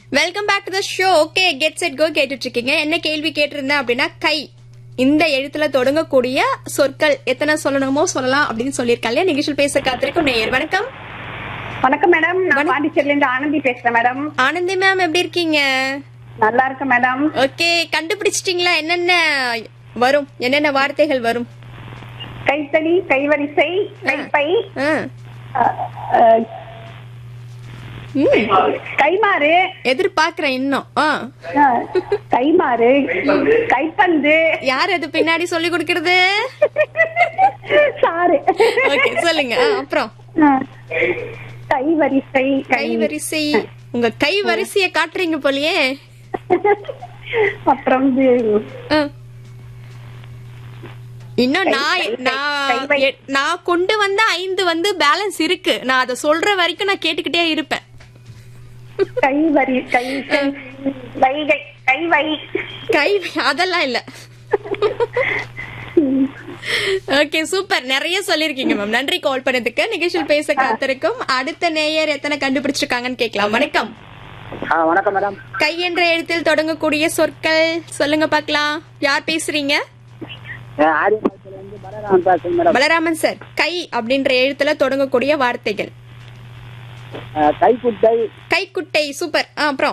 Welcome back to the show okay get set go கேட்டுட்டு இருக்கீங்க என்ன கேள்வி கேட்டிருந்தேன் அப்படின்னா கை இந்த எழுத்துல தொடங்கக்கூடிய சொற்கள் எத்தனை சொல்லணுமோ சொல்லலாம் அப்படின்னு சொல்லியிருக்காங்க நிகழ்ச்சியில் பேச காத்திருக்கும் நேயர் வணக்கம் வணக்கம் மேடம் நான் பாண்டிச்சேரில இருந்து ஆனந்தி பேசுறேன் மேடம் ஆனந்தி மேம் எப்படி இருக்கீங்க நல்லா இருக்கேன் மேடம் ஓகே கண்டுபிடிச்சிட்டீங்களா என்னென்ன வரும் என்னென்ன வார்த்தைகள் வரும் கைத்தடி கைவரிசை கைப்பை ஆ. அஹ், அஹ், ம், கைமாறு எதிர்பார்க்கிறேன் இன்னும் ஆ. அஹ், கைமாறு கைப்பந்து யார் அது பின்னாடி சொல்லி கொடுக்கறது சாரு ஓகே சொல்லுங்க ஆ, அப்புறம் அஹ், கைவரிசை கை கைவரிசை உங்க கை வரிசைய காட்டுறீங்க போலயே அப்புறம் வந்து ஆ. இன்னும் நான் நான் கைவை. எ- நான் கொண்டு வந்த ஐந்து வந்து பேலன்ஸ் இருக்கு நான் அதை சொல்ற வரைக்கும் நான் கேட்டுக்கிட்டே இருப்பேன் கைவரி கை கை வைகை கைவை கை அதெல்லாம் இல்ல ஓகே சூப்பர் நிறைய சொல்லிருக்கீங்க மேம் நன்றி கால் பண்ணதுக்கு நிகழ்ச்சியில் பேச காத்திருக்கும் அடுத்த நேயர் எத்தனை கண்டுபிடிச்சிருக்காங்கன்னு கேட்கலாம் வணக்கம் ஆ வணக்கம் மேடம் கை என்ற எழுத்தில் தொடங்கக்கூடிய சொற்கள் சொல்லுங்க பார்க்கலாம் யார் பேசுறீங்க ஆரியபாளையத்துல இருந்து பலராமன் பேசுறேன் மேடம் பலராமன் சார் கை அப்படின்ற எழுத்துல தொடங்கக்கூடிய வார்த்தைகள் ஆ, கைக்குட்டை கைக்குட்டை சூப்பர் ஆ, அப்புறம்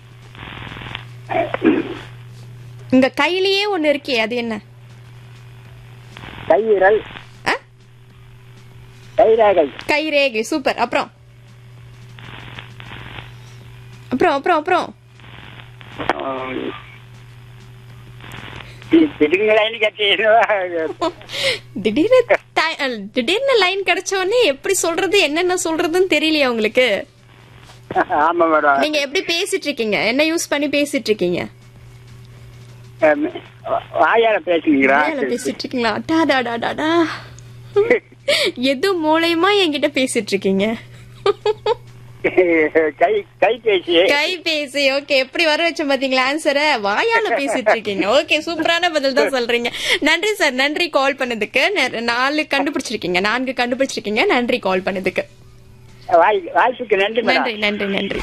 உங்க கையிலேயே ஒண்ணு இருக்கே அது என்ன கைவிரல் ஆ? கைரேகை கைரேகை சூப்பர் அப்புறம் அப்புறம் அப்புறம் அப்புறம் திடீர்னு கட்டிடுவா திடீர்னு த- திடீர்னு லைன் கிடைச்ச உடனே எப்படி சொல்றது என்னென்ன சொல்றதுன்னு தெரியலையா உங்களுக்கு ஆமா மேடம் நீங்க எப்படி பேசிட்டு இருக்கீங்க என்ன யூஸ் பண்ணி பேசிட்டு இருக்கீங்க வாயால பேசுனீங்களா வேலை பேசிட்டு இருக்கீங்களா டா டா டா டா டா. எது மூலயமா என்கிட்ட பேசிட்டு இருக்கீங்க கை கை பேசி கைபேசி ஓகே எப்படி வர வச்ச பாத்தீங்களா ஆன்சரை வாயால பேசிட்டு இருக்கீங்க ஓகே சூப்பரான பதில் தான் சொல்றீங்க நன்றி சார் நன்றி கால் பண்ணதுக்கு நெ- நாலு கண்டுபிடிச்சிருக்கீங்க நான்கு கண்டுபிடிச்சிருக்கீங்க நன்றி கால் பண்ணதுக்கு வாய் வாய்ப்புக்கு நன்றி மேடம் நன்றி நன்றி நன்றி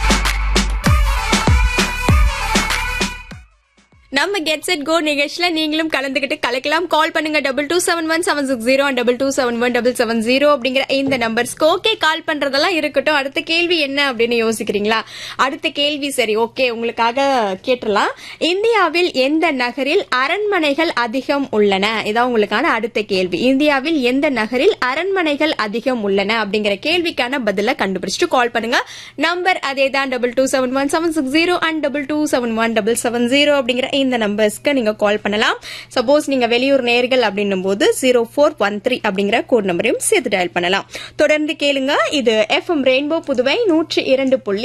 நம்ம கெட் செட் கோ நிகழ்ச்சியில நீங்களும் கலந்துகிட்டு கலக்கலாம் கால் பண்ணுங்க double two seven one seven six zero double two seven one double seven zero அப்படிங்கிற இந்த நம்பர்ஸ்க்கு ஓகே கால் பண்றதெல்லாம் இருக்கட்டும் அடுத்த கேள்வி என்ன அப்படின்னு யோசிக்கிறீங்களா அடுத்த கேள்வி சரி ஓகே உங்களுக்காக கேட்டுடலாம் இந்தியாவில் எந்த நகரில் அரண்மனைகள் அதிகம் உள்ளன இதான் உங்களுக்கான அடுத்த கேள்வி இந்தியாவில் எந்த நகரில் அரண்மனைகள் அதிகம் உள்ளன அப்படிங்கிற கேள்விக்கான பதில கண்டுபிடிச்சிட்டு கால் பண்ணுங்க நம்பர் அதே தான் double two seven one seven six zero and double two seven one double seven zero அப்படிங்கிற இந்த நம்பர்ஸ்க்கு நீங்க கால் பண்ணலாம் சப்போஸ் நீங்க வெளியூர் நேர்கள் அப்படின்னும் போது ஜீரோ ஃபோர் ஒன் த்ரீ அப்படிங்கிற கோட் நம்பரையும் சேர்த்து டயல் பண்ணலாம் தொடர்ந்து கேளுங்க இது எஃப்எம் ரெயின்போ புதுவை நூற்றி இரண்டு புள்ளி